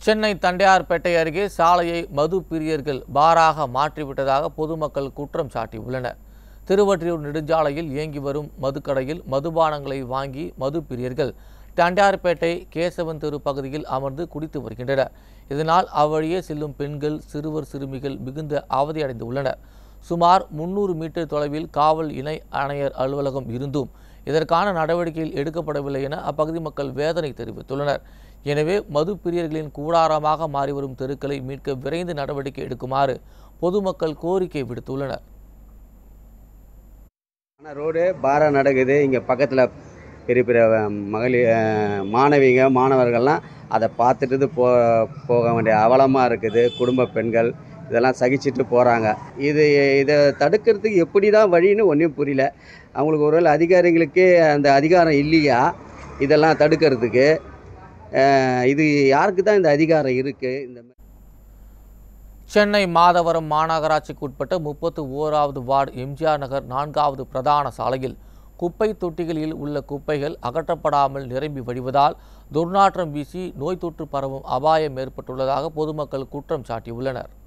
சென்னை தண்டையார்பேட்டை அருகே சாலையை மது பிரியர்கள் பாராக மாற்றிவிட்டதாக பொதுமக்கள் குற்றம் சாட்டியுள்ளனர் திருவற்றியூர் நெடுஞ்சாலையில் இயங்கி வரும் மதுக்கடையில் மதுபானங்களை வாங்கி மது பிரியர்கள் தண்டையார்பேட்டை கேசவன் தெரு பகுதியில் அமர்ந்து குடித்து வருகின்றனர் இதனால் அவ்வழியே செல்லும் பெண்கள் சிறுவர் சிறுமிகள் மிகுந்த அவதியடைந்து உள்ளனர் சுமார் முன்னூறு மீட்டர் தொலைவில் காவல் இணை ஆணையர் அலுவலகம் இருந்தும் இதற்கான நடவடிக்கைகள் எடுக்கப்படவில்லை என அப்பகுதி மக்கள் வேதனை தெரிவித்துள்ளனர் எனவே மது பிரியர்களின் கூடாரமாக மாறி வரும் தெருக்களை மீட்க விரைந்து நடவடிக்கை எடுக்குமாறு பொதுமக்கள் கோரிக்கை விடுத்துள்ளனர் ஆனால் ரோடு பாராக நடக்குது இங்கே பக்கத்தில் பெரிய பெரிய மகளிர் அஹ், மாணவிங்க மாணவர்கள்லாம் அதை பார்த்துட்டு போ போக வேண்டிய அவலமாக இருக்குது குடும்ப பெண்கள் இதெல்லாம் சகிச்சுட்டு போகிறாங்க இது இதை தடுக்கிறதுக்கு எப்படி தான் வழின்னு ஒன்றும் புரியல அவங்களுக்கு ஒருவேளை அதிகாரிகளுக்கே அந்த அதிகாரம் இல்லையா இதெல்லாம் தடுக்கிறதுக்கு அஹ், இது யாருக்கு தான் இந்த அதிகாரம் இருக்குது இந்த சென்னை மாதவரம் மாநகராட்சிக்கு உட்பட்ட முப்பத்து ஓராவது வார்டு எம்ஜிஆர் நகர் நான்காவது பிரதான சாலையில் குப்பை தொட்டிகளில் உள்ள குப்பைகள் அகற்றப்படாமல் நிரம்பி வழிவதால் துர்நாற்றம் வீசி நோய் தொற்று பரவும் அபாயம் ஏற்பட்டுள்ளதாக பொதுமக்கள் குற்றம் சாட்டியுள்ளனர்